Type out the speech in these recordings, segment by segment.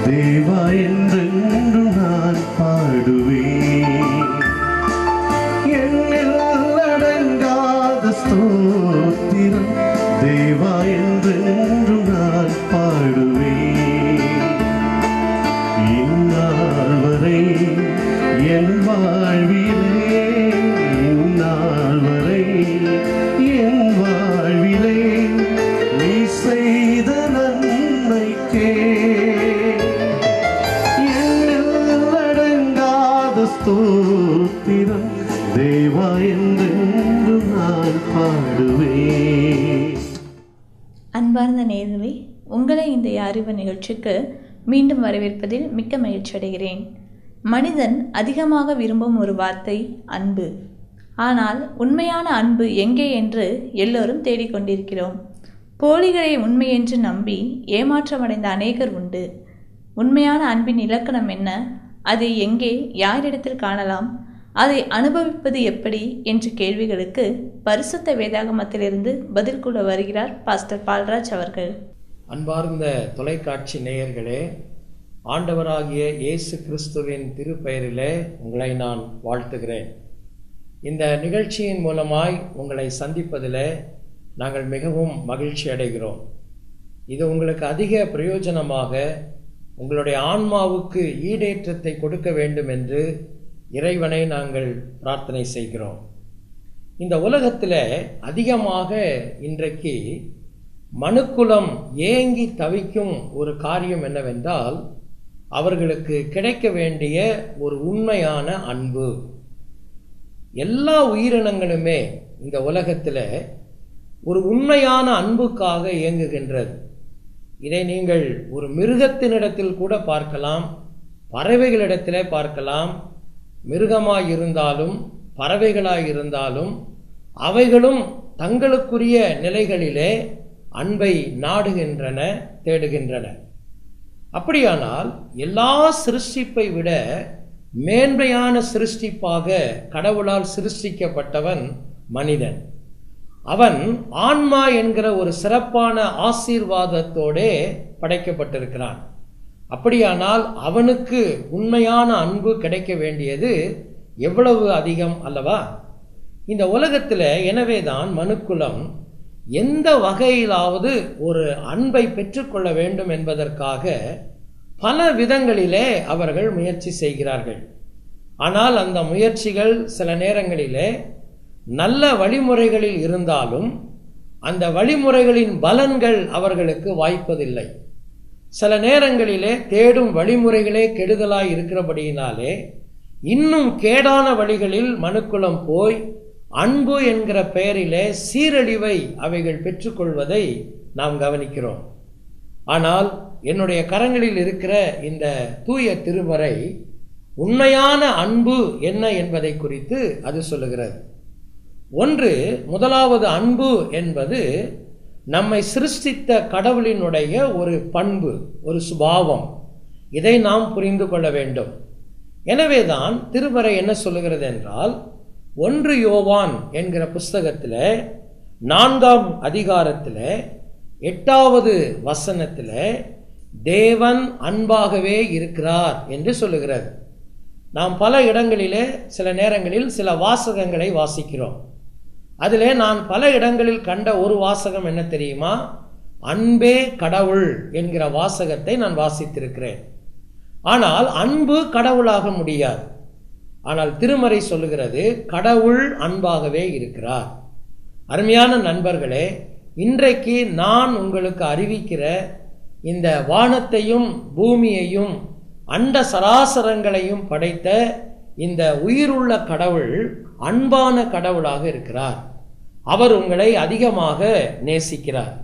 தேவா என்றென்றும் நான் பாடுவேன் எண்ணில் அடங்காத ஸ்தோத்திரம் தேவா என்றென்றும் நான் பாடுவேன் இந்நாள் வரை என் வாழ்விலே இந்நாள் வரை என் வாழ்விலே நீ செய்த நன்மைக்கே எண்ணில் அடங்காத ஸ்தோத்திரம் தேவா என்றென்றும் நான் பாடுவேன் அன்பார்ந்த நேயர்களே உங்களை இந்த அறிவு நிகழ்ச்சிக்கு மீண்டும் வரவேற்பதில் மிக்க மகிழ்ச்சி அடைகிறேன் மனிதன் அதிகமாக விரும்பும் ஒரு வார்த்தை அன்பு ஆனால் உண்மையான அன்பு எங்கே என்று எல்லோரும் தேடிக்கொண்டிருக்கிறோம் போலிகளை உண்மை என்று நம்பி ஏமாற்றமடைந்த அநேகர் உண்டு உண்மையான அன்பின் இலக்கணம் என்ன அதை எங்கே யாரிடத்தில் காணலாம் அதை அனுபவிப்பது எப்படி என்ற கேள்விகளுக்கு பரிசுத்த வேதாகமத்திலிருந்து பதில் கூற வருகிறார் பாஸ்டர் பால்ராஜ் அவர்கள் அன்பார்ந்த தொலைக்காட்சி நேயர்களே ஆண்டவராகிய இயேசு கிறிஸ்துவின் திருப்பெயரிலே உங்களை நான் வாழ்த்துகிறேன் இந்த நிகழ்ச்சியின் மூலமாய் உங்களை சந்திப்பதில் நாங்கள் மிகவும் மகிழ்ச்சி அடைகிறோம் இது உங்களுக்கு அதிக பிரயோஜனமாக உங்களுடைய ஆன்மாவுக்கு ஈடேற்றத்தை கொடுக்க வேண்டும் என்று இறைவனை நாங்கள் பிரார்த்தனை செய்கிறோம் இந்த உலகத்தில் அதிகமாக இன்றைக்கு மனுக்குலம் ஏங்கி தவிக்கும் ஒரு காரியம் என்னவென்றால் அவர்களுக்கு கிடைக்க வேண்டிய ஒரு உண்மையான அன்பு எல்லா உயிரினங்களுமே இந்த உலகத்தில் ஒரு உண்மையான அன்புக்காக இயங்குகின்றது இதை நீங்கள் ஒரு மிருகத்தினிடத்தில் கூட பார்க்கலாம் பறவைகளிடத்திலே பார்க்கலாம் மிருகமாய் இருந்தாலும் பறவைகளாய் இருந்தாலும் அவைகளும் தங்களுக்குரிய நிலைகளிலே அன்பை நாடுகின்றன தேடுகின்றன அப்படியானால் எல்லா சிருஷ்டிப்பை விட மேன்மையான சிருஷ்டிப்பாக கடவுளால் சிருஷ்டிக்கப்பட்டவன் மனிதன் அவன் ஆன்மா என்கிற ஒரு சிறப்பான ஆசீர்வாதத்தோடே படைக்கப்பட்டிருக்கிறான் அப்படியானால் அவனுக்கு உண்மையான அன்பு கிடைக்க வேண்டியது எவ்வளவு அதிகம் அல்லவா இந்த உலகத்தில் எனவேதான் மனுக்குலம் எந்த வகையிலாவது ஒரு அன்பை பெற்றுக்கொள்ள வேண்டும் என்பதற்காக பல விதங்களிலே அவர்கள் முயற்சி செய்கிறார்கள் ஆனால் அந்த முயற்சிகள் சில நேரங்களிலே நல்ல வழிமுறைகளில் இருந்தாலும் அந்த வழிமுறைகளின் பலன்கள் அவர்களுக்கு வாய்ப்பதில்லை சில நேரங்களிலே தேடும் வழிமுறைகளே கெடுதலாய் இருக்கிறபடியினாலே இன்னும் கேடான வழிகளில் மனுக்குலம் போய் அன்பு என்கிற பெயரிலே சீரழிவை அவைகள் பெற்றுக்கொள்வதை நாம் கவனிக்கிறோம் ஆனால் என்னுடைய கரங்களில் இருக்கிற இந்த தூய திருமறை உண்மையான அன்பு என்ன என்பதை குறித்து அது சொல்லுகிறது ஒன்று முதலாவது அன்பு என்பது நம்மை சிருஷ்டித்த கடவுளினுடைய ஒரு பண்பு ஒரு சுபாவம் இதை நாம் புரிந்து கொள்ள வேண்டும் எனவேதான் திருமறை என்ன சொல்லுகிறது என்றால் ஒன்று யோவான் என்கிற புஸ்தகத்தில் நான்காம் அதிகாரத்தில் எட்டாவது வசனத்தில் தேவன் அன்பாகவே இருக்கிறார் என்று சொல்லுகிறது நாம் பல இடங்களிலே சில நேரங்களில் சில வாசகங்களை வாசிக்கிறோம் அதிலே நான் பல இடங்களில் கண்ட ஒரு வாசகம் என்ன தெரியுமா அன்பே கடவுள் என்கிற வாசகத்தை நான் வாசித்திருக்கிறேன் ஆனால் அன்பு கடவுளாக முடியாது ஆனால் திருமறை சொல்லுகிறது கடவுள் அன்பாகவே இருக்கிறார் அருமையான நண்பர்களே இன்றைக்கு நான் உங்களுக்கு அறிவிக்கிற இந்த வானத்தையும் பூமியையும் அண்ட சராசரங்களையும் படைத்த இந்த உயிருள்ள கடவுள் அன்பான கடவுளாக இருக்கிறார் அவர் உங்களை அதிகமாக நேசிக்கிறார்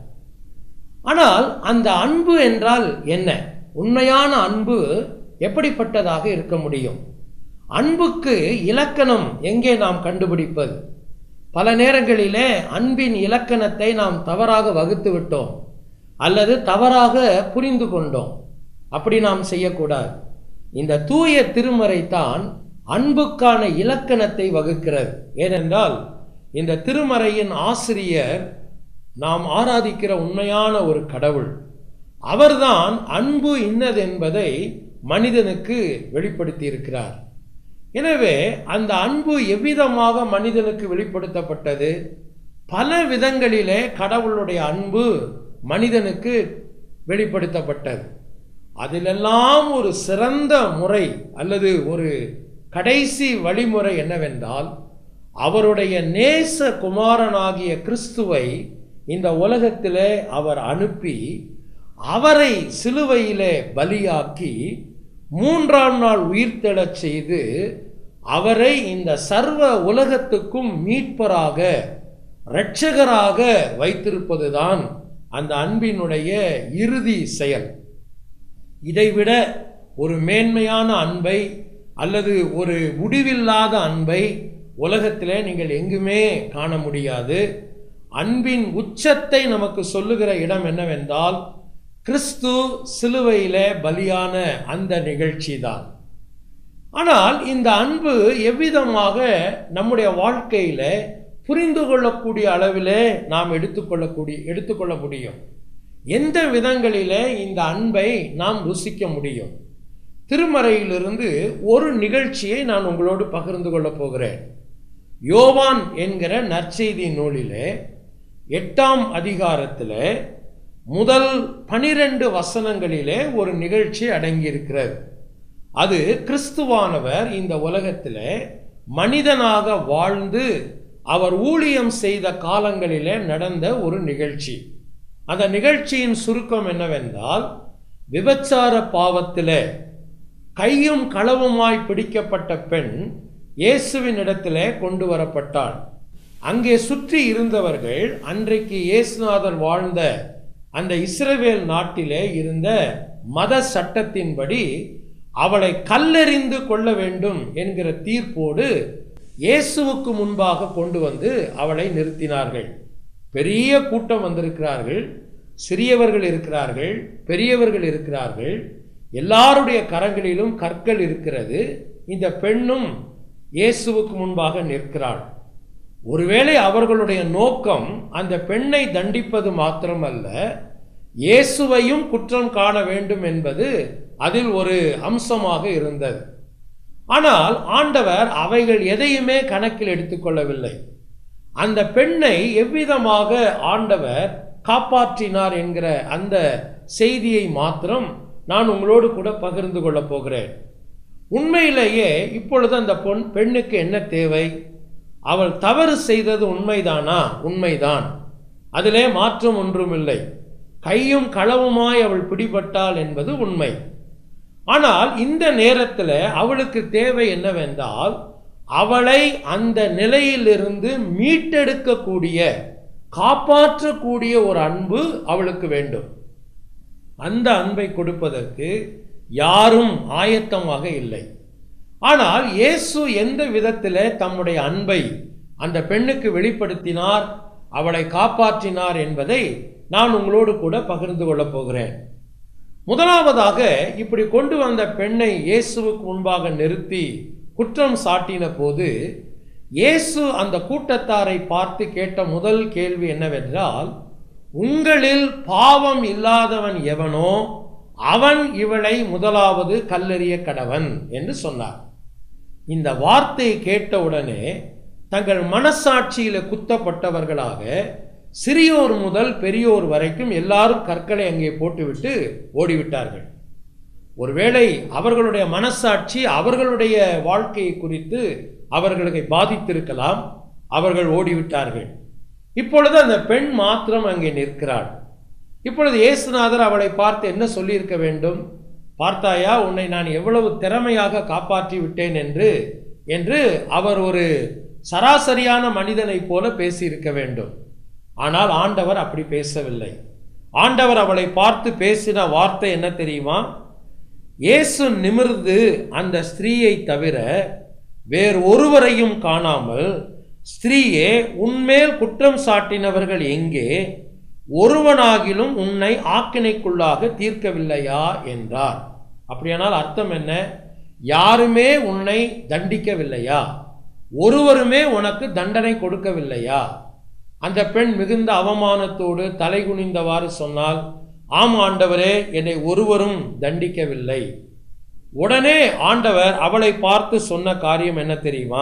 ஆனால் அந்த அன்பு என்றால் என்ன உண்மையான அன்பு எப்படிப்பட்டதாக இருக்க முடியும் அன்புக்கு இலக்கணம் எங்கே நாம் கண்டுபிடிப்பது பல நேரங்களிலே அன்பின் இலக்கணத்தை நாம் தவறாக வகுத்து விட்டோம் அல்லது தவறாக புரிந்து கொண்டோம் அப்படி நாம் செய்யக்கூடாது இந்த தூய திருமறை தான் அன்புக்கான இலக்கணத்தை வகுக்கிறது ஏனென்றால் இந்த திருமறையின் ஆசிரியர் நாம் ஆராதிக்கிற உண்மையான ஒரு கடவுள் அவர்தான் அன்பு இன்னதென்பதை மனிதனுக்கு வெளிப்படுத்தி இருக்கிறார் எனவே அந்த அன்பு எவ்விதமாக மனிதனுக்கு வெளிப்படுத்தப்பட்டது பல விதங்களிலே கடவுளுடைய அன்பு மனிதனுக்கு வெளிப்படுத்தப்பட்டது அதிலெல்லாம் ஒரு சிறந்த முறை அல்லது ஒரு கடைசி வழிமுறை என்னவென்றால் அவருடைய நேச குமாரனாகிய கிறிஸ்துவை இந்த உலகத்திலே அவர் அனுப்பி அவரை சிலுவையிலே பலியாக்கி மூன்றாம் நாள் உயிர்த்தெழச் செய்து அவரை இந்த சர்வ உலகத்துக்கும் மீட்பராக இரட்சகராக வைத்திருப்பதுதான் அந்த அன்பினுடைய இறுதி செயல் இதைவிட ஒரு மேன்மையான அன்பை அல்லது ஒரு முடிவில்லாத அன்பை உலகத்திலே நீங்கள் எங்குமே காண முடியாது அன்பின் உச்சத்தை நமக்கு சொல்லுகிற இடம் என்னவென்றால் கிறிஸ்து சிலுவையிலே பலியான அந்த நிகழ்ச்சி தான் ஆனால் இந்த அன்பு எவ்விதமாக நம்முடைய வாழ்க்கையில புரிந்து கொள்ளக்கூடிய அளவிலே நாம் எடுத்துக்கொள்ளக்கூடிய எடுத்துக்கொள்ள முடியும் எந்த விதங்களிலே இந்த அன்பை நாம் ருசிக்க முடியும் திருமறையிலிருந்து ஒரு நிகழ்ச்சியை நான் உங்களோடு பகிர்ந்து கொள்ளப் போகிறேன் யோவான் என்கிற நற்செய்தி நூலிலே எட்டாம் அதிகாரத்திலே முதல் பனிரெண்டு வசனங்களிலே ஒரு நிகழ்ச்சி அடங்கியிருக்கிறது அது கிறிஸ்துவானவர் இந்த உலகத்திலே மனிதனாக வாழ்ந்து அவர் ஊழியம் செய்த காலங்களிலே நடந்த ஒரு நிகழ்ச்சி அந்த நிகழ்ச்சியின் சுருக்கம் என்னவென்றால் விபச்சார பாவத்திலே கையும் களவுமாய் பிடிக்கப்பட்ட பெண் இயேசுவின் இடத்திலே கொண்டு வரப்பட்டாள் அங்கே சுற்றி இருந்தவர்கள் அன்றைக்கு இயேசுநாதர் வாழ்ந்த அந்த இஸ்ரவேல் நாட்டிலே இருந்த மத சட்டத்தின்படி அவளை கல்லெறிந்து கொள்ள வேண்டும் என்கிற தீர்ப்போடு இயேசுவுக்கு முன்பாக கொண்டு வந்து அவளை நிறுத்தினார்கள் பெரிய கூட்டம் வந்திருக்கிறார்கள் சிறியவர்கள் இருக்கிறார்கள் பெரியவர்கள் இருக்கிறார்கள் எல்லாருடைய கரங்களிலும் கற்கள் இருக்கிறது இந்த பெண்ணும் இயேசுவுக்கு முன்பாக நிற்கிறாள் ஒருவேளை அவர்களுடைய நோக்கம் அந்த பெண்ணை தண்டிப்பது மாத்திரமல்ல இயேசுவையும் குற்றம் காண வேண்டும் என்பது அதில் ஒரு அம்சமாக இருந்தது ஆனால் ஆண்டவர் அவைகள் எதையுமே கணக்கில் எடுத்துக்கொள்ளவில்லை அந்த பெண்ணை எவ்விதமாக ஆண்டவர் காப்பாற்றினார் என்கிற அந்த செய்தியை மாத்திரம் நான் உங்களோடு கூட பகிர்ந்து கொள்ளப் போகிறேன் உண்மையிலேயே இப்பொழுது அந்த பொன் பெண்ணுக்கு என்ன தேவை அவள் தவறு செய்தது உண்மைதானா உண்மைதான் அதிலே மாற்றம் ஒன்றுமில்லை கையும் களவுமாய் அவள் பிடிபட்டாள் என்பது உண்மை ஆனால் இந்த நேரத்தில் அவளுக்கு தேவை என்னவென்றால் அவளை அந்த நிலையிலிருந்து மீட்டெடுக்கக்கூடிய காப்பாற்றக்கூடிய ஒரு அன்பு அவளுக்கு வேண்டும் அந்த அன்பை கொடுப்பதற்கு யாரும் ஆயத்தமாக இல்லை ஆனால் இயேசு எந்த விதத்தில் தம்முடைய அன்பை அந்த பெண்ணுக்கு வெளிப்படுத்தினார் அவளை காப்பாற்றினார் என்பதை நான் உங்களோடு கூட பகிர்ந்து கொள்ளப் போகிறேன் முதலாவதாக இப்படி கொண்டு வந்த பெண்ணை இயேசுவுக்கு முன்பாக நிறுத்தி குற்றம் சாட்டின போது இயேசு அந்த கூட்டத்தாரை பார்த்து கேட்ட முதல் கேள்வி என்னவென்றால் உங்களில் பாவம் இல்லாதவன் எவனோ அவன் இவளை முதலாவது கல்லெறிய கடவன் என்று சொன்னார் இந்த வார்த்தையை கேட்டவுடனே தங்கள் மனசாட்சியில குத்தப்பட்டவர்களாக சிறியோர் முதல் பெரியோர் வரைக்கும் எல்லாரும் கற்களை அங்கே போட்டுவிட்டு ஓடிவிட்டார்கள் ஒருவேளை அவர்களுடைய மனசாட்சி அவர்களுடைய வாழ்க்கையை குறித்து அவர்களை பாதித்திருக்கலாம் அவர்கள் ஓடிவிட்டார்கள் இப்பொழுது அந்த பெண் மாத்திரம் அங்கே நிற்கிறாள் இப்பொழுது இயேசுநாதர் அவளை பார்த்து என்ன சொல்லியிருக்க வேண்டும் பார்த்தாயா உன்னை நான் எவ்வளவு திறமையாக காப்பாற்றி விட்டேன் என்று என்று அவர் ஒரு சராசரியான மனிதனைப் போல பேசியிருக்க வேண்டும் ஆனால் ஆண்டவர் அப்படி பேசவில்லை ஆண்டவர் அவளை பார்த்து பேசின வார்த்தை என்ன தெரியுமா இயேசு நிமிர்ந்து அந்த ஸ்திரீயை தவிர வேறு ஒருவரையும் காணாமல் ஸ்திரீயே உன்மேல் குற்றம் சாட்டினவர்கள் எங்கே ஒருவனாகிலும் உன்னை ஆக்கினைக்குள்ளாக தீர்க்கவில்லையா என்றார் அப்படியானால் அர்த்தம் என்ன யாருமே உன்னை தண்டிக்கவில்லையா ஒருவருமே உனக்கு தண்டனை கொடுக்கவில்லையா அந்த பெண் மிகுந்த அவமானத்தோடு தலை குனிந்தவாறு சொன்னால் ஆம் ஆண்டவரே என்னை ஒருவரும் தண்டிக்கவில்லை உடனே ஆண்டவர் அவளை பார்த்து சொன்ன காரியம் என்ன தெரியுமா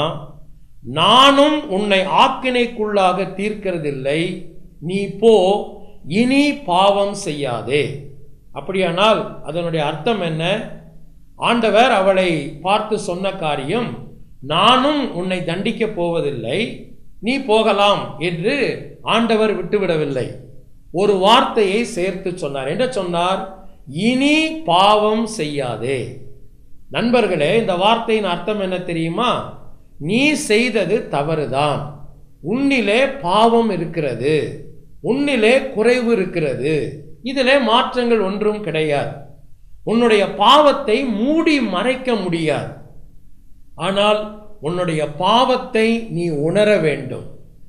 நானும் உன்னை ஆக்கினைக்குள்ளாக தீர்க்கிறதில்லை நீ போ இனி பாவம் செய்யாதே அப்படியானால் அதனுடைய அர்த்தம் என்ன ஆண்டவர் அவளை பார்த்து சொன்ன காரியம் நானும் உன்னை தண்டிக்கப் போவதில்லை நீ போகலாம் என்று ஆண்டவர் விட்டுவிடவில்லை ஒரு வார்த்தையை சேர்த்து சொன்னார் என்ன சொன்னார் இனி பாவம் செய்யாதே நண்பர்களே இந்த வார்த்தையின் அர்த்தம் என்ன தெரியுமா நீ செய்தது தவறுதான் உன்னிலே பாவம் இருக்கிறது உன்னிலே குறைவு இருக்கிறது இதிலே மாற்றங்கள் ஒன்றும் கிடையாது உன்னுடைய பாவத்தை மூடி மறைக்க முடியாது ஆனால் உன்னுடைய பாவத்தை நீ உணர வேண்டும்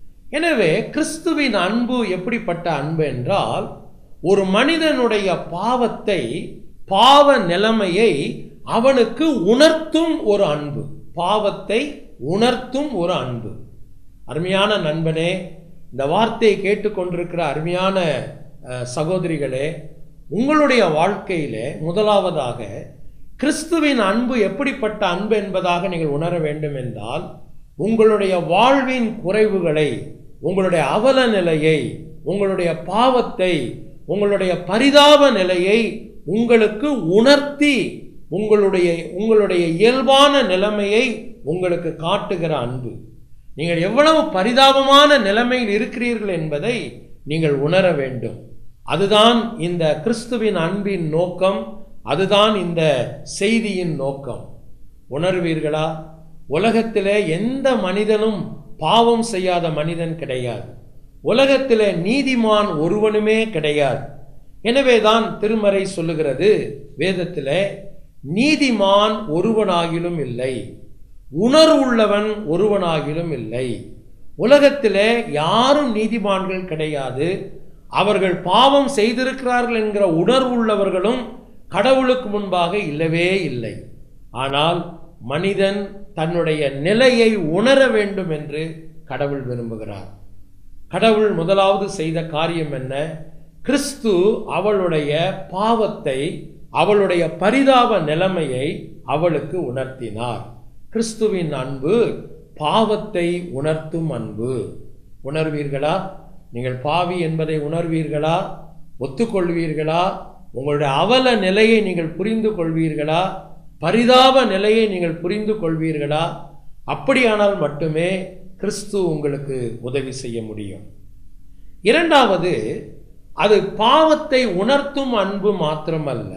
எனவே கிறிஸ்துவின் அன்பு எப்படிப்பட்ட அன்பு என்றால் ஒரு மனிதனுடைய பாவத்தை பாவ நிலைமையை அவனுக்கு உணர்த்தும் ஒரு அன்பு பாவத்தை உணர்த்தும் ஒரு அன்பு அருமையான நண்பனே இந்த வார்த்தையை கேட்டுக்கொண்டிருக்கிற அருமையான அஹ், சகோதரிகளே உங்களுடைய வாழ்க்கையிலே முதலாவதாக கிறிஸ்துவின் அன்பு எப்படிப்பட்ட அன்பு என்பதாக நீங்கள் உணர வேண்டும் என்றால் உங்களுடைய வாழ்வின் குறைவுகளை உங்களுடைய அவல நிலையை உங்களுடைய பாவத்தை உங்களுடைய பரிதாப நிலையை உங்களுக்கு உணர்த்தி உங்களுடைய உங்களுடைய இயல்பான நிலைமையை உங்களுக்கு காட்டுகிற அன்பு நீங்கள் எவ்வளவு பரிதாபமான நிலைமையில் இருக்கிறீர்கள் என்பதை நீங்கள் உணர வேண்டும் அதுதான் இந்த கிறிஸ்துவின் அன்பின் நோக்கம் அதுதான் இந்த செய்தியின் நோக்கம் உணர்வீர்களா உலகத்திலே எந்த மனிதனும் பாவம் செய்யாத மனிதன் கிடையாது உலகத்திலே நீதிமான் ஒருவனுமே கிடையாது எனவேதான் திருமறை சொல்லுகிறது வேதத்திலே நீதிமான் ஒருவனாகிலும் இல்லை உணர்வுள்ளவன் ஒருவனாகிலும் இல்லை உலகத்திலே யாரும் நீதிமான்கள் கிடையாது அவர்கள் பாவம் செய்திருக்கிறார்கள் என்கிற உணர்வுள்ளவர்களும் கடவுளுக்கு முன்பாக இல்லவே இல்லை ஆனால் மனிதன் தன்னுடைய நிலையை உணர வேண்டும் என்று கடவுள் விரும்புகிறார் கடவுள் முதலாவது செய்த காரியம் என்ன கிறிஸ்து அவளுடைய பாவத்தை அவளுடைய பரிதாப நிலைமையை அவளுக்கு உணர்த்தினார் கிறிஸ்துவின் அன்பு பாவத்தை உணர்த்தும் அன்பு உணர்வீர்களா நீங்கள் பாவி என்பதை உணர்வீர்களா ஒத்துக்கொள்வீர்களா உங்களுடைய அவல நிலையை நீங்கள் புரிந்து கொள்வீர்களா பரிதாப நிலையை நீங்கள் புரிந்து கொள்வீர்களா அப்படியானால் மட்டுமே கிறிஸ்து உங்களுக்கு உதவி செய்ய முடியும் இரண்டாவது அது பாவத்தை உணர்த்தும் அன்பு மாத்திரமல்ல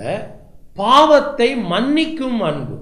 பாவத்தை மன்னிக்கும் அன்பு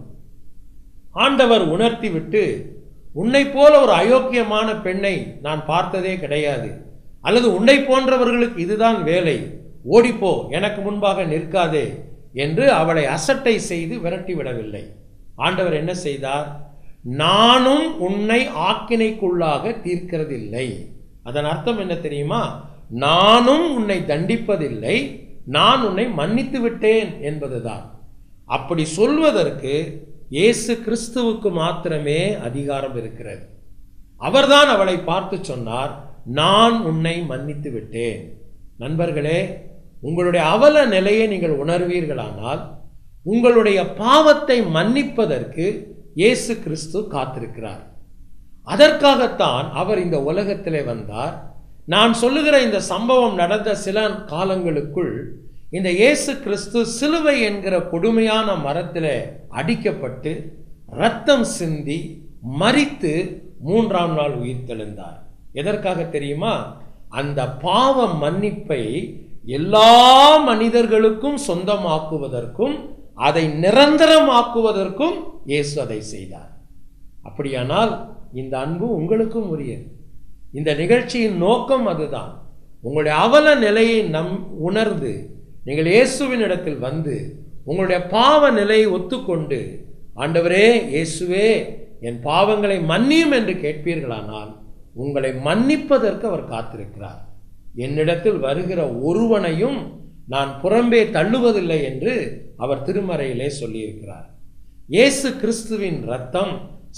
ஆண்டவர் உணர்த்திவிட்டு உன்னை போல ஒரு அயோக்கியமான பெண்ணை நான் பார்த்ததே கிடையாது அல்லது உன்னை போன்றவர்களுக்கு இதுதான் வேலை ஓடிப்போ எனக்கு முன்பாக நிற்காதே என்று அவளை அசட்டை செய்து விரட்டி விடவில்லை ஆண்டவர் என்ன செய்தார் நானும் உன்னை ஆக்கினைக்குள்ளாக தீர்க்கிறதில்லை அதன் அர்த்தம் என்ன தெரியுமா நானும் உன்னை தண்டிப்பதில்லை நான் உன்னை மன்னித்து விட்டேன் என்பதுதான் அப்படி சொல்வதற்கு இயேசு கிறிஸ்துவுக்கு மாத்திரமே அதிகாரம் இருக்கிறது அவர்தான் அவளை பார்த்து சொன்னார் நான் உன்னை மன்னித்து விட்டேன் நண்பர்களே உங்களுடைய அவல நிலையை நீங்கள் உணர்வீர்களானால் உங்களுடைய பாவத்தை மன்னிப்பதற்கு இயேசு கிறிஸ்து காத்திருக்கிறார் அதற்காகத்தான் அவர் இந்த உலகத்திலே வந்தார் நான் சொல்லுகிற இந்த சம்பவம் நடந்த சில காலங்களுக்குள் இந்த இயேசு கிறிஸ்து சிலுவை என்கிற கொடுமையான மரத்திலே அடிக்கப்பட்டு ரத்தம் சிந்தி மரித்து மூன்றாம் நாள் உயிர்த்தெழுந்தார் எதற்காக தெரியுமா அந்த பாவ மன்னிப்பை எல்லா மனிதர்களுக்கும் சொந்தமாக்குவதற்கும் அதை நிரந்தரமாக்குவதற்கும் இயேசு அதை செய்தார் அப்படியானால் இந்த அன்பு உங்களுக்கும் உரியது இந்த நிகழ்ச்சியின் நோக்கம் அதுதான் உங்களுடைய அவல நிலையை நம் உணர்ந்து நீங்கள் இயேசுவின் இடத்தில் வந்து உங்களுடைய பாவ நிலையை ஒத்துக்கொண்டு ஆண்டவரே இயேசுவே என் பாவங்களை மன்னியும் என்று கேட்பீர்களானால் உங்களை மன்னிப்பதற்கு அவர் காத்திருக்கிறார் என்னிடத்தில் வருகிற ஒருவனையும் நான் புறம்பே தள்ளுவதில்லை என்று அவர் திருமறையிலே சொல்லியிருக்கிறார் இயேசு கிறிஸ்துவின் ரத்தம்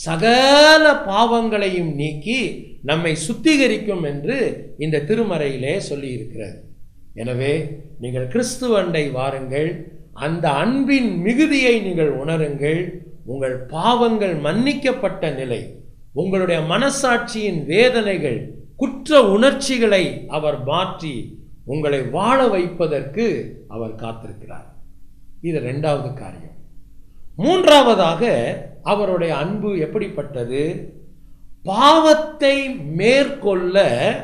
சகல பாவங்களையும் நீக்கி நம்மை சுத்திகரிக்கும் என்று இந்த திருமறையிலே சொல்லியிருக்கிறது எனவே நீங்கள் கிறிஸ்துவண்டை வாருங்கள் அந்த அன்பின் மிகுதியை நீங்கள் உணருங்கள் உங்கள் பாவங்கள் மன்னிக்கப்பட்ட நிலை உங்களுடைய மனசாட்சியின் வேதனைகள் குற்ற உணர்ச்சிகளை அவர் மாற்றி உங்களை வாழ வைப்பதற்கு அவர் காத்திருக்கிறார் இது ரெண்டாவது காரியம் மூன்றாவதாக அவருடைய அன்பு எப்படிப்பட்டது பாவத்தை மேற்கொள்ள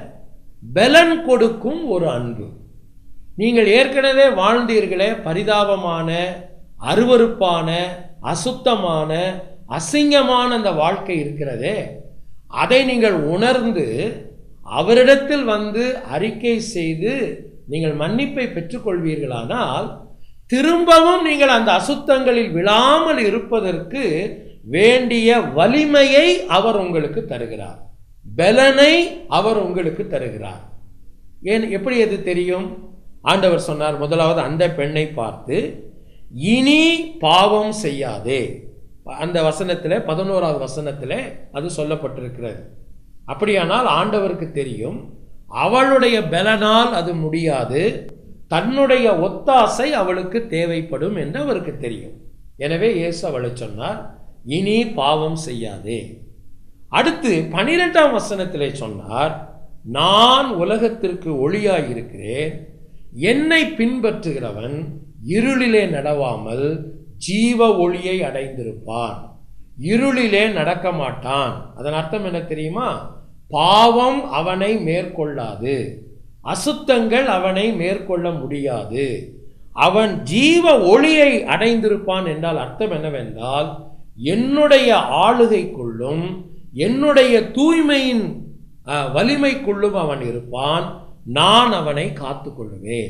பலன் கொடுக்கும் ஒரு அன்பு நீங்கள் ஏற்கனவே வாழ்ந்தீர்களே பரிதாபமான அருவருப்பான அசுத்தமான அசிங்கமான அந்த வாழ்க்கை இருக்கிறதே அதை நீங்கள் உணர்ந்து அவரிடத்தில் வந்து அறிக்கை செய்து நீங்கள் மன்னிப்பை பெற்றுக்கொள்வீர்களானால் திரும்பவும் நீங்கள் அந்த அசுத்தங்களில் விழாமல் இருப்பதற்கு வேண்டிய வலிமையை அவர் உங்களுக்கு தருகிறார் பலனை அவர் உங்களுக்கு தருகிறார் ஏன் எப்படி அது தெரியும் ஆண்டவர் சொன்னார் முதலாவது அந்த பெண்ணை பார்த்து இனி பாவம் செய்யாதே அந்த வசனத்தில் பதினோராவது வசனத்தில் அது சொல்லப்பட்டிருக்கிறது அப்படியானால் ஆண்டவருக்கு தெரியும் அவளுடைய பலனால் அது முடியாது தன்னுடைய ஒத்தாசை அவளுக்கு தேவைப்படும் என்று அவருக்கு தெரியும் எனவே இயேசு அவளை சொன்னார் இனி பாவம் செய்யாதே அடுத்து பனிரெண்டாம் வசனத்திலே சொன்னார் நான் உலகத்திற்கு ஒளியாய் இருக்கிறேன் என்னை பின்பற்றுகிறவன் இருளிலே நடவாமல் ஜீவ ஒளியை அடைந்திருப்பான் இருளிலே நடக்க மாட்டான் அதன் அர்த்தம் என்ன தெரியுமா பாவம் அவனை மேற்கொள்ளாது அசுத்தங்கள் அவனை மேற்கொள்ள முடியாது அவன் ஜீவ ஒளியை அடைந்திருப்பான் என்றால் அர்த்தம் என்னவென்றால் என்னுடைய ஆளுகைக்குள்ளும் என்னுடைய தூய்மையின் அஹ், வலிமைக்குள்ளும் அவன் இருப்பான் நான் அவனை காத்துக்கொள்ளுவேன்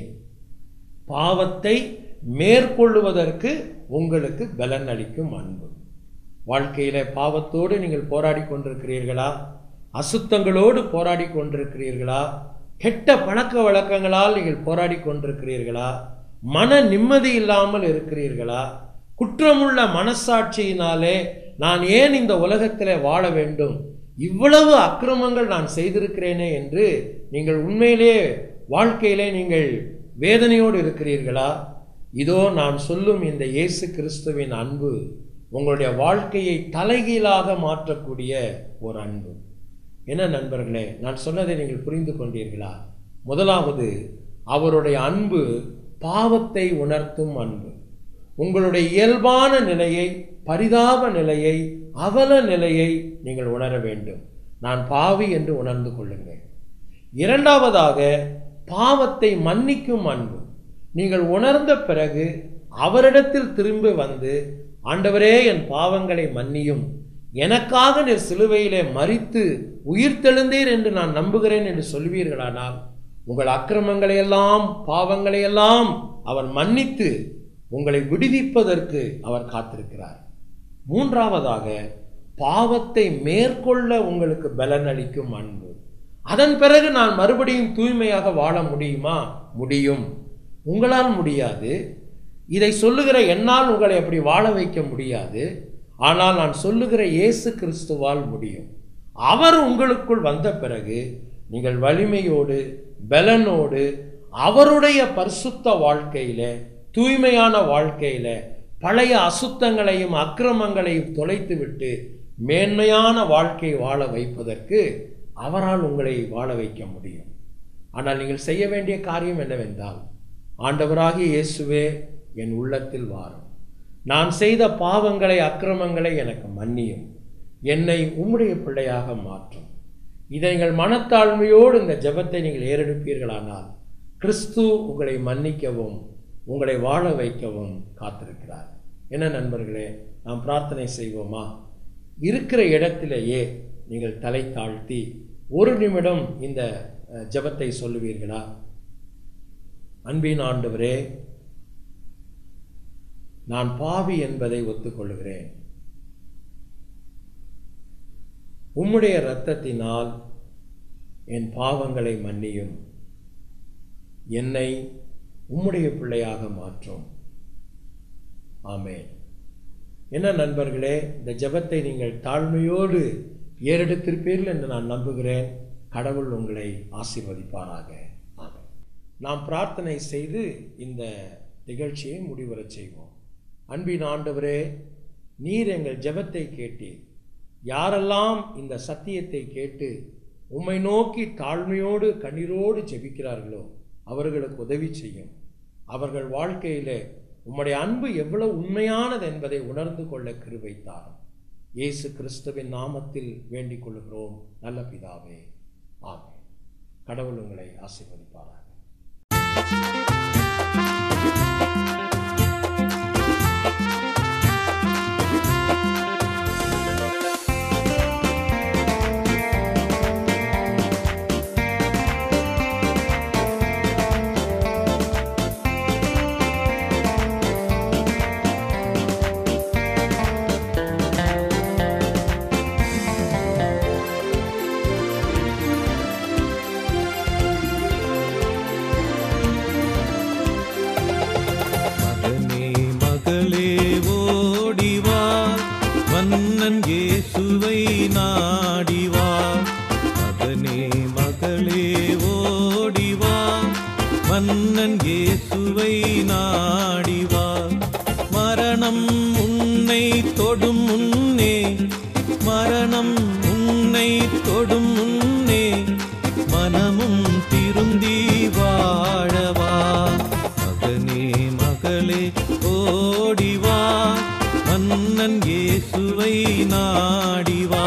பாவத்தை மேற்கொள்ளுவதற்கு உங்களுக்கு பலன் அளிக்கும் அன்பு வாழ்க்கையில பாவத்தோடு நீங்கள் போராடி கொண்டிருக்கிறீர்களா அசுத்தங்களோடு போராடி கொண்டிருக்கிறீர்களா கெட்ட பழக்க வழக்கங்களால் நீங்கள் போராடி கொண்டிருக்கிறீர்களா மன நிம்மதி இல்லாமல் இருக்கிறீர்களா குற்றமுள்ள மனசாட்சியினாலே நான் ஏன் இந்த உலகத்திலே வாழ வேண்டும் இவ்வளவு அக்கிரமங்கள் நான் செய்திருக்கிறேனே என்று நீங்கள் உண்மையிலே வாழ்க்கையிலே நீங்கள் வேதனையோடு இருக்கிறீர்களா இதோ நான் சொல்லும் இந்த இயேசு கிறிஸ்துவின் அன்பு உங்களுடைய வாழ்க்கையை தலைகீழாக மாற்றக்கூடிய ஒரு அன்பு என்ன நண்பர்களே நான் சொன்னதை நீங்கள் புரிந்து கொண்டீர்களா முதலாவது அவருடைய அன்பு பாவத்தை உணர்த்தும் அன்பு உங்களுடைய இயல்பான நிலையை பரிதாப நிலையை அவல நிலையை நீங்கள் உணர வேண்டும் நான் பாவி என்று உணர்ந்து கொள்ளுங்கள் இரண்டாவதாக பாவத்தை மன்னிக்கும் அன்பு நீங்கள் உணர்ந்த பிறகு அவரிடத்தில் திரும்பி வந்து ஆண்டவரே என் பாவங்களை மன்னியும் எனக்காக நீர் சிலுவையிலே மறித்து உயிர்த்தெழுந்தீர் என்று நான் நம்புகிறேன் என்று சொல்வீர்களானால் உங்கள் அக்கிரமங்களை எல்லாம் பாவங்களை எல்லாம் அவர் மன்னித்து உங்களை விடுவிப்பதற்கு அவர் காத்திருக்கிறார் மூன்றாவதாக பாவத்தை மேற்கொள்ள உங்களுக்கு பலன் அளிக்கும் அன்பு அதன் பிறகு நான் மறுபடியும் தூய்மையாக வாழ முடியுமா முடியும் உங்களால் முடியாது இதை சொல்லுகிற என்னால் உங்களை அப்படி வாழ வைக்க முடியாது ஆனால் நான் சொல்லுகிற இயேசு கிறிஸ்துவால் முடியும் அவர் உங்களுக்குள் வந்த பிறகு நீங்கள் வலிமையோடு பலனோடு அவருடைய பரிசுத்த வாழ்க்கையில தூய்மையான வாழ்க்கையில பழைய அசுத்தங்களையும் அக்கிரமங்களையும் தொலைத்துவிட்டு மேன்மையான வாழ்க்கை வாழ வைப்பதற்கு அவரால் உங்களை வாழ வைக்க முடியும் ஆனால் நீங்கள் செய்ய வேண்டிய காரியம் என்னவென்றால் ஆண்டவராகிய இயேசுவே என் உள்ளத்தில் வாரும் நான் செய்த பாவங்களை அக்கிரமங்களை எனக்கு மன்னியும் என்னை உம்முடைய பிள்ளையாக மாற்றும் இதை நீங்கள் மனத்தாழ்மையோடு இந்த ஜெபத்தை நீங்கள் ஏறெடுப்பீர்களானால் கிறிஸ்து உங்களை மன்னிக்கவும் உங்களை வாழ வைக்கவும் காத்திருக்கிறார் என்ன நண்பர்களே நாம் பிரார்த்தனை செய்வோமா இருக்கிற இடத்திலேயே நீங்கள் தலை தாழ்த்தி ஒரு நிமிடம் இந்த அஹ், ஜெபத்தை சொல்லுவீர்களா அன்பின் ஆண்டவரே நான் பாவி என்பதை ஒத்துக்கொள்கிறேன் உம்முடைய இரத்தத்தினால் என் பாவங்களை மன்னியும் என்னை உம்முடைய பிள்ளையாக மாற்றும் ஆமென் என்ன நண்பர்களே இந்த ஜெபத்தை நீங்கள் தாழ்மையோடு ஏறெடுத்திருப்பீர்கள் என்று நான் நம்புகிறேன் கடவுள் உங்களை ஆசீர்வதிப்பாராக ஆமென் நாம் பிரார்த்தனை செய்து இந்த நிகழ்ச்சியை முடிவுறச் செய்வோம் அன்பின் ஆண்டவரே நீர் எங்கள் ஜெபத்தை கேட்டீர் யாரெல்லாம் இந்த சத்தியத்தை கேட்டு உம்மை நோக்கி தாழ்மையோடு கண்ணீரோடு ஜெபிக்கிறார்களோ அவர்களுக்கு உதவி செய்யும் அவர்கள் வாழ்க்கையிலே உம்முடைய அன்பு எவ்வளவு உண்மையானது என்பதை உணர்ந்து கொள்ள கிருபை தாரும் இயேசு கிறிஸ்துவின் நாமத்தில் வேண்டிக் கொள்கிறோம் நல்ல பிதாவே ஆமென் கடவுள் உங்களை ஆசீர்வதிப்பாராக மகனே மகளே ஓடிவா மன்னன் இயேசுவை நாடிவா மகனே மகளே ஓடிவா மன்னன் இயேசுவை நாடிவா மரணம் உன்னை தொடும் முன்னே மரணம் உன்னை தொடும் முன்னே மனமும் திருந்தி வாழவா மகனே மகளே ஓடிவா மன்னன் இயேசுவை நாடிவா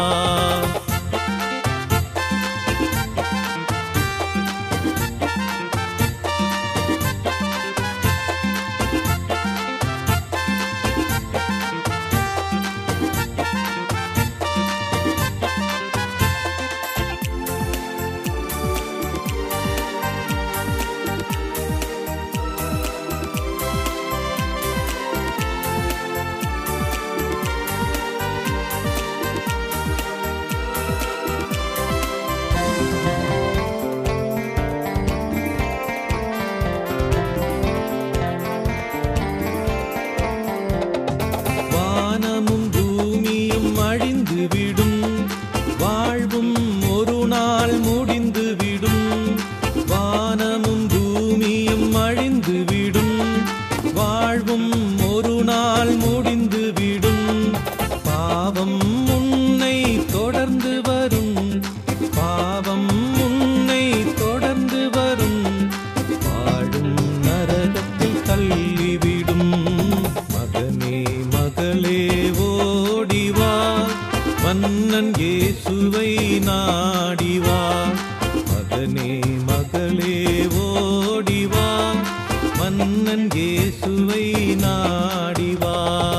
வானமும் பூமியும் அழிந்து விடும் வாழ்வும் ஒரு நாள் முடிந்து விடும் வானமும் பூமியும் அழிந்து விடும் வாழ்வும் ஒரு நாள் முடிந்து விடும் பாவம் உன்னை தொடர்ந்து வரும் பாவம் உன்னை தொடர்ந்து வரும் வாழும் நரகத்தில் தள்ளிவிடும் மகனே மகளே ஓடிவா மன்னன் இயேசுவை நாடிவா மகனே மகளே ஓடிவா மன்னன் இயேசுவை நாடிவா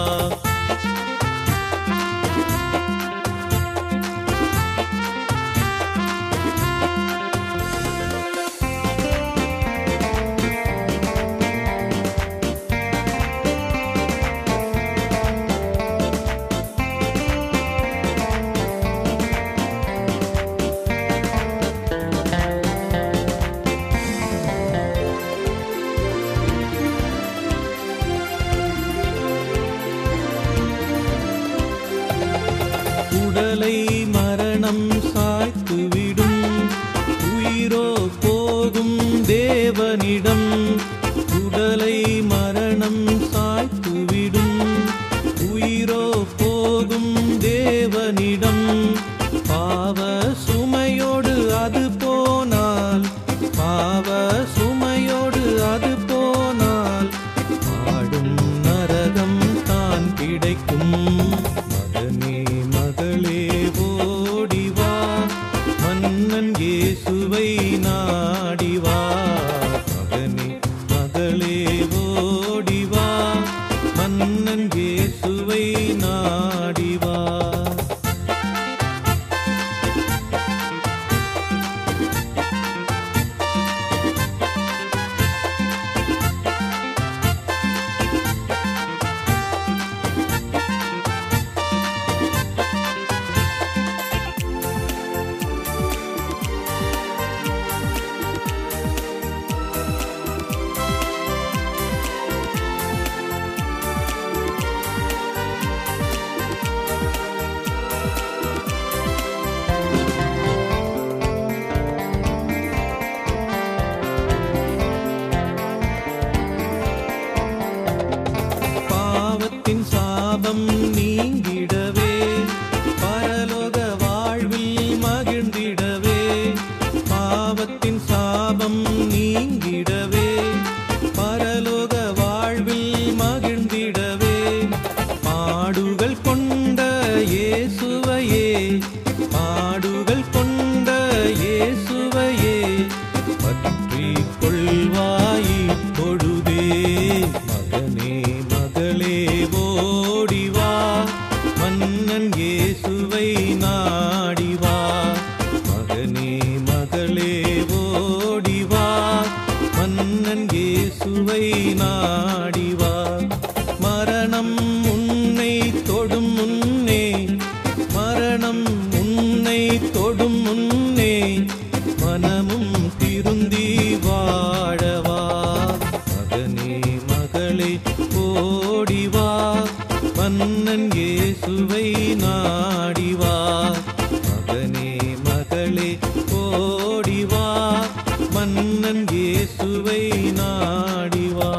உடலை மரணம் சாய்த்துவிடும் உயிரோ போகும் தேவனிடம் உடலை மரணம் சாய்த்துவிடும் உயிரோ போகும் தேவனிடம் பாவ சுமையோடு அது போனால் பாவ சுமையோடு அது போனால் பாடும் நரகம் தான் கிடைக்கும் மகனே மகளே ஓடிவா சாபம் நீங்கிடவே பரலோக வாழ்வில் மகிழ்ந்திடவே பாவத்தின் சாபம் நீங்கிடவே பரலோக வாழ்வில் மகிழ்ந்திடவே பாடுகள் கொண்ட இயேசுவையே பாடுகள் கொண்ட இயேசுவையே பற்றி கொள்வாய் பொழுதே மகனே மகளே ஓடிவா மன்னன் இயேசுவை நாடிவா மகனே மகளே ஓடிவா மன்னன் இயேசுவை நாடிவா மரணம் உன்னை தொடும் முன்னே மரணம் உன்னை தொடும் முன்னே மனமும் திருந்தி வாழவா மகனே மகளே ஓடிவா மன்னன் இயேசுவை நாடிவா மகனே மகளே ஓடிவா மன்னன் இயேசுவை நாடிவா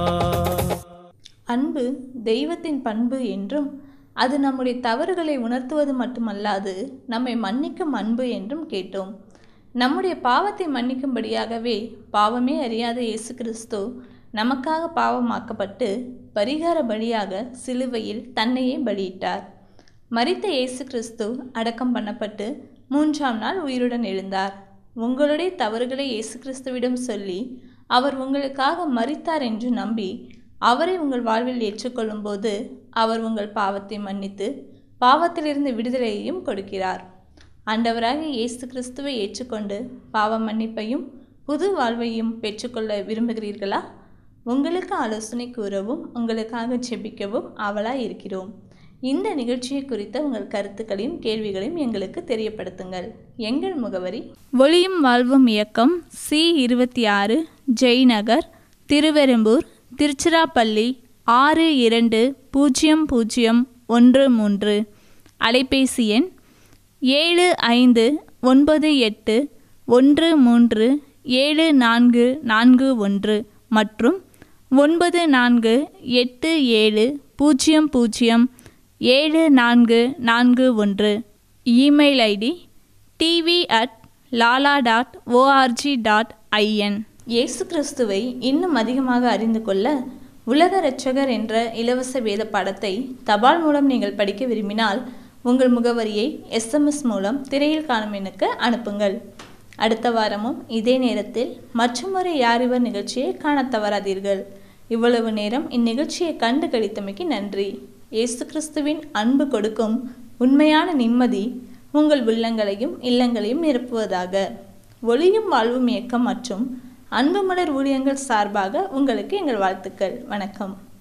அன்பு தெய்வத்தின் பண்பு என்றும் அது நம்முடைய தவறுகளை உணர்த்துவது மட்டுமல்லாது நம்மை மன்னிக்கும் அன்பு என்றும் கேட்டோம் நம்முடைய பாவத்தை மன்னிக்கும்படியாகவே பாவமே அறியாத இயேசு கிறிஸ்து நமக்காக பாவமாக்கப்பட்டு பரிகார பலியாக சிலுவையில் தன்னையே பலியிட்டார் மரித்த இயேசு கிறிஸ்து அடக்கம் பண்ணப்பட்டு மூன்றாம் நாள் உயிருடன் எழுந்தார் உங்களுடைய தவறுகளை இயேசு கிறிஸ்துவிடம் சொல்லி அவர் உங்களுக்காக மரித்தார் என்று நம்பி அவரை உங்கள் வாழ்வில் ஏற்றுக்கொள்ளும்போது அவர் உங்கள் பாவத்தை மன்னித்து பாவத்திலிருந்து விடுதலையையும் கொடுக்கிறார் ஆண்டவராகிய இயேசு கிறிஸ்துவை ஏற்றுக்கொண்டு பாவ மன்னிப்பையும் புது வாழ்வையும் பெற்றுக்கொள்ள விரும்புகிறீர்களா உங்களுக்கு ஆலோசனை கூறவும் உங்களுக்காக ஜெபிக்கவும் ஆவலாய் இருக்கிறோம் இந்த நிகழ்ச்சியை குறித்த உங்கள் கருத்துக்களையும் கேள்விகளையும் எங்களுக்கு தெரியப்படுத்துங்கள் எங்கள் முகவரி ஒளியும் வாழ்வும் இயக்கம் சி இருபத்தி ஆறு ஜெய்நகர் திருவெரும்பூர் திருச்சிராப்பள்ளி ஆறு இரண்டு பூஜ்ஜியம் பூஜ்ஜியம் ஒன்று மூன்று அலைபேசி எண் ஏழு ஐந்து ஒன்பது எட்டு ஒன்று மூன்று ஏழு நான்கு நான்கு ஒன்று மற்றும் ஒன்பது நான்கு எட்டு ஏழு பூஜ்ஜியம் பூஜ்ஜியம் ஏழு நான்கு நான்கு ஒன்று இமெயில் ஐடி டிவி அட் லாலா டாட் ஓஆர்ஜி டாட் ஐஎன் இயேசு கிறிஸ்துவை இன்னும் அதிகமாக அறிந்து கொள்ள உலக இரட்சகர் என்ற இலவச வேத பாடத்தை தபால் மூலம் நீங்கள் படிக்க விரும்பினால் உங்கள் முகவரியை எஸ்எம்எஸ் மூலம் திரையில் காணும் எண்ணுக்கு அனுப்புங்கள் அடுத்த வாரமும் இதே நேரத்தில் மற்றொரு யாரிவர் நிகழ்ச்சியை காணத் தவறாதீர்கள் இவ்வளவு நேரம் இந்நிகழ்ச்சியை கண்டு கழித்தமைக்கு நன்றி இயேசு கிறிஸ்துவின் அன்பு கொடுக்கும் உண்மையான நிம்மதி உங்கள் உள்ளங்களையும் இல்லங்களையும் நிரப்புவதாக ஒளியும் வாழ்வும் இயக்கம் மற்றும் அன்பு மலர் ஊழியங்கள் சார்பாக உங்களுக்கு எங்கள் வாழ்த்துக்கள் வணக்கம்